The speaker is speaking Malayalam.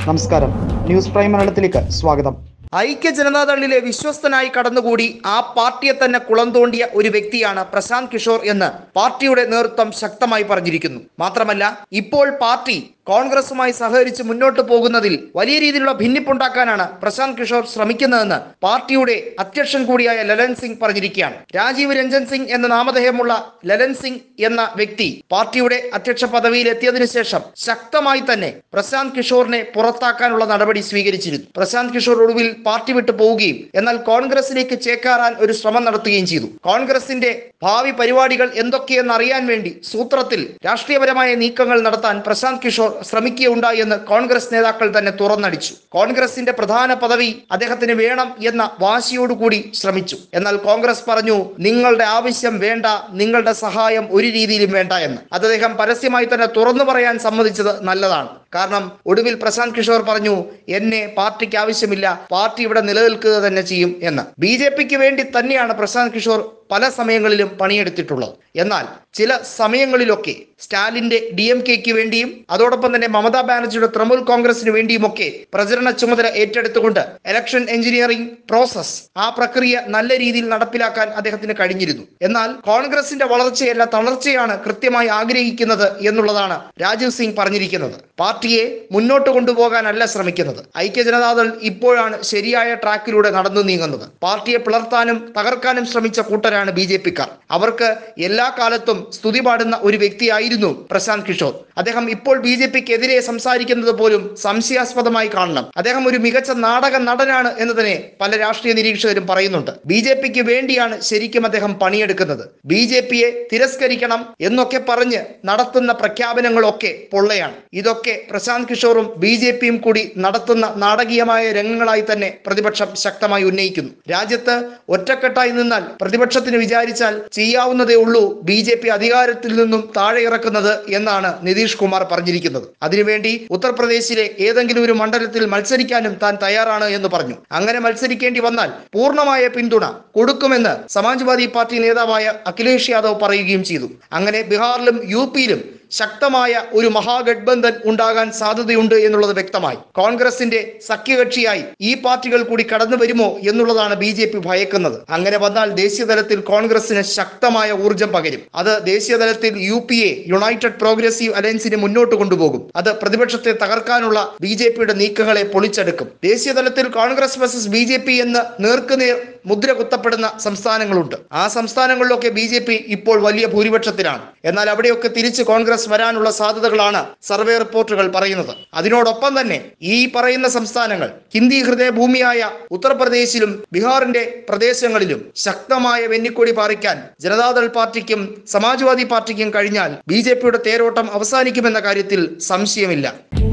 നമസ്കാരം ന്യൂസ് പ്രൈം മലയാളത്തിലേക്ക് സ്വാഗതം ഐക്യ ജനതാദളിലെ വിശ്വസ്തനായി കടന്നുകൂടി ആ പാർട്ടിയെ തന്നെ കുളം തോണ്ടിയ ഒരു വ്യക്തിയാണ് പ്രശാന്ത് കിഷോർ എന്ന് പാർട്ടിയുടെ നേതൃത്വം ശക്തമായി പറഞ്ഞിരിക്കുന്നു മാത്രമല്ല ഇപ്പോൾ പാർട്ടി കോൺഗ്രസുമായി സഹകരിച്ച് മുന്നോട്ട് പോകുന്നതിൽ വലിയ രീതിയിലുള്ള ഭിന്നിപ്പുണ്ടാക്കാനാണ് പ്രശാന്ത് കിഷോർ ശ്രമിക്കുന്നതെന്ന് പാർട്ടിയുടെ അധ്യക്ഷൻ കൂടിയായ ലലൻ സിംഗ് പറഞ്ഞിരിക്കുകയാണ് രാജീവ് രഞ്ജൻ സിംഗ് എന്ന നാമധേയമുള്ള ലലൻ സിംഗ് എന്ന വ്യക്തി പാർട്ടിയുടെ അധ്യക്ഷ പദവിയിൽ എത്തിയതിനു ശേഷം ശക്തമായി തന്നെ പ്രശാന്ത് കിഷോറിനെ പുറത്താക്കാനുള്ള നടപടി സ്വീകരിച്ചിരുന്നു പ്രശാന്ത് കിഷോർ ഒടുവിൽ പാർട്ടി വിട്ടു പോവുകയും എന്നാൽ കോൺഗ്രസിലേക്ക് ചേക്കാറാൻ ഒരു ശ്രമം നടത്തുകയും ചെയ്തു കോൺഗ്രസിന്റെ ഭാവി പരിപാടികൾ എന്തൊക്കെയെന്ന് അറിയാൻ വേണ്ടി സൂത്രത്തിൽ രാഷ്ട്രീയപരമായ നീക്കങ്ങൾ നടത്താൻ പ്രശാന്ത് കിഷോർ ശ്രമിക്കുകയുണ്ടായി എന്ന് കോൺഗ്രസ് നേതാക്കൾ തന്നെ തുറന്നടിച്ചു കോൺഗ്രസിന്റെ പ്രധാന പദവി അദ്ദേഹത്തിന് വേണം എന്ന വാശിയോടുകൂടി ശ്രമിച്ചു എന്നാൽ കോൺഗ്രസ് പറഞ്ഞു നിങ്ങളുടെ ആവശ്യം വേണ്ട നിങ്ങളുടെ സഹായം ഒരു രീതിയിലും വേണ്ട എന്ന് അത് അദ്ദേഹം പരസ്യമായി തന്നെ തുറന്നു പറയാൻ സമ്മതിച്ചത് നല്ലതാണ് കാരണം ഒടുവിൽ പ്രശാന്ത് കിഷോർ പറഞ്ഞു എന്നെ പാർട്ടിക്ക് ആവശ്യമില്ല പാർട്ടി ഇവിടെ നിലനിൽക്കുക തന്നെ ചെയ്യും എന്ന് ബി ജെ പിക്ക് വേണ്ടി തന്നെയാണ് പ്രശാന്ത് കിഷോർ പല സമയങ്ങളിലും പണിയെടുത്തിട്ടുള്ളത് എന്നാൽ ചില സമയങ്ങളിലൊക്കെ സ്റ്റാലിന്റെ ഡി എം കെക്ക് വേണ്ടിയും അതോടൊപ്പം തന്നെ മമതാ ബാനർജിയുടെ തൃണമൂൽ കോൺഗ്രസിന് വേണ്ടിയുമൊക്കെ പ്രചരണ ചുമതല ഏറ്റെടുത്തുകൊണ്ട് ഇലക്ഷൻ എഞ്ചിനീയറിംഗ് പ്രോസസ് ആ പ്രക്രിയ നല്ല രീതിയിൽ നടപ്പിലാക്കാൻ അദ്ദേഹത്തിന് കഴിഞ്ഞിരുന്നു എന്നാൽ കോൺഗ്രസിന്റെ വളർച്ചയല്ല തളർച്ചയാണ് കൃത്യമായി ആഗ്രഹിക്കുന്നത് എന്നുള്ളതാണ് രാജീവ് സിംഗ് പറഞ്ഞിരിക്കുന്നത് പാർട്ടിയെ മുന്നോട്ട് കൊണ്ടുപോകാനല്ല ശ്രമിക്കുന്നത് ഐക്യ ജനതാദൾ ഇപ്പോഴാണ് ശരിയായ ട്രാക്കിലൂടെ നടന്നു നീങ്ങുന്നത് പാർട്ടിയെ പിളർത്താനും തകർക്കാനും ശ്രമിച്ച കൂട്ടരാണ് ബി ജെ പിക്കാർ അവർക്ക് എല്ലാ കാലത്തും സ്തുതി പാടുന്ന ഒരു വ്യക്തിയായിരുന്നു പ്രശാന്ത് കിഷോർ അദ്ദേഹം ഇപ്പോൾ ബി ജെ പിക്ക് എതിരെ സംസാരിക്കുന്നത് പോലും സംശയാസ്പദമായി കാണണം അദ്ദേഹം ഒരു മികച്ച നാടക നടനാണ് എന്ന് തന്നെ പല രാഷ്ട്രീയ നിരീക്ഷകരും പറയുന്നുണ്ട് ബി ജെ പിക്ക് വേണ്ടിയാണ് ശരിക്കും അദ്ദേഹം പണിയെടുക്കുന്നത് ബി ജെ പിയെ തിരസ്കരിക്കണം എന്നൊക്കെ പറഞ്ഞ് നടത്തുന്ന പ്രഖ്യാപനങ്ങളൊക്കെ പൊള്ളയാണ് ഇതൊക്കെ പ്രശാന്ത് കിഷോറും ബി ജെ പിയും കൂടി നടത്തുന്ന നാടകീയമായ രംഗങ്ങളായി തന്നെ പ്രതിപക്ഷം ശക്തമായി ഉന്നയിക്കുന്നു രാജ്യത്ത് ഒറ്റക്കെട്ടായി നിന്നാൽ പ്രതിപക്ഷത്തിന് വിചാരിച്ചാൽ ചെയ്യാവുന്നതേ ഉള്ളൂ ബി ജെ പി അധികാരത്തിൽ നിന്നും താഴെ ഇറക്കുന്നത് എന്നാണ് നിതീഷ് കുമാർ പറഞ്ഞിരിക്കുന്നത് അതിനുവേണ്ടി ഉത്തർപ്രദേശിലെ ഏതെങ്കിലും ഒരു മണ്ഡലത്തിൽ മത്സരിക്കാനും താൻ തയ്യാറാണ് എന്ന് പറഞ്ഞു അങ്ങനെ മത്സരിക്കേണ്ടി വന്നാൽ പൂർണ്ണമായ പിന്തുണ കൊടുക്കുമെന്ന് സമാജ്വാദി പാർട്ടി നേതാവായ അഖിലേഷ് യാദവ് പറയുകയും ചെയ്തു അങ്ങനെ ബീഹാറിലും യു പിയിലും ശക്തമായ ഒരു മഹാഗഡ്ബന്ധൻ ഉണ്ടാകാൻ സാധ്യതയുണ്ട് എന്നുള്ളത് വ്യക്തമായി കോൺഗ്രസിന്റെ സഖ്യകക്ഷിയായി ഈ പാർട്ടികൾ കൂടി കടന്നു വരുമോ എന്നുള്ളതാണ് ബി ജെ പി ഭയക്കുന്നത് അങ്ങനെ വന്നാൽ ദേശീയതലത്തിൽ കോൺഗ്രസിന് ശക്തമായ ഊർജം പകരും അത് ദേശീയതലത്തിൽ U P A United Progressive അലയൻസിനെ മുന്നോട്ട് കൊണ്ടുപോകും അത് പ്രതിപക്ഷത്തെ തകർക്കാനുള്ള ബി ജെ പിയുടെ നീക്കങ്ങളെ പൊളിച്ചെടുക്കും ദേശീയതലത്തിൽ Congress versus B J P എന്ന് നേർക്കുനേർ മുദ്ര കുത്തപ്പെടുന്ന സംസ്ഥാനങ്ങളുണ്ട് ആ സംസ്ഥാനങ്ങളിലൊക്കെ ബി ജെ പി ഇപ്പോൾ വലിയ ഭൂരിപക്ഷത്തിലാണ് എന്നാൽ അവിടെയൊക്കെ തിരിച്ച് കോൺഗ്രസ് വരാനുള്ള സാധ്യതകളാണ് സർവേ റിപ്പോർട്ടുകൾ പറയുന്നത് അതിനോടൊപ്പം തന്നെ ഈ പറയുന്ന സംസ്ഥാനങ്ങൾ ഹിന്ദി ഹൃദയഭൂമിയായ ഉത്തർപ്രദേശിലും ബീഹാറിന്റെ പ്രദേശങ്ങളിലും ശക്തമായ വെന്നിക്കൊടി പാറിക്കാൻ ജനതാദൾ പാർട്ടിക്കും സമാജ്വാദി പാർട്ടിക്കും കഴിഞ്ഞാൽ ബി തേരോട്ടം അവസാനിക്കുമെന്ന കാര്യത്തിൽ സംശയമില്ല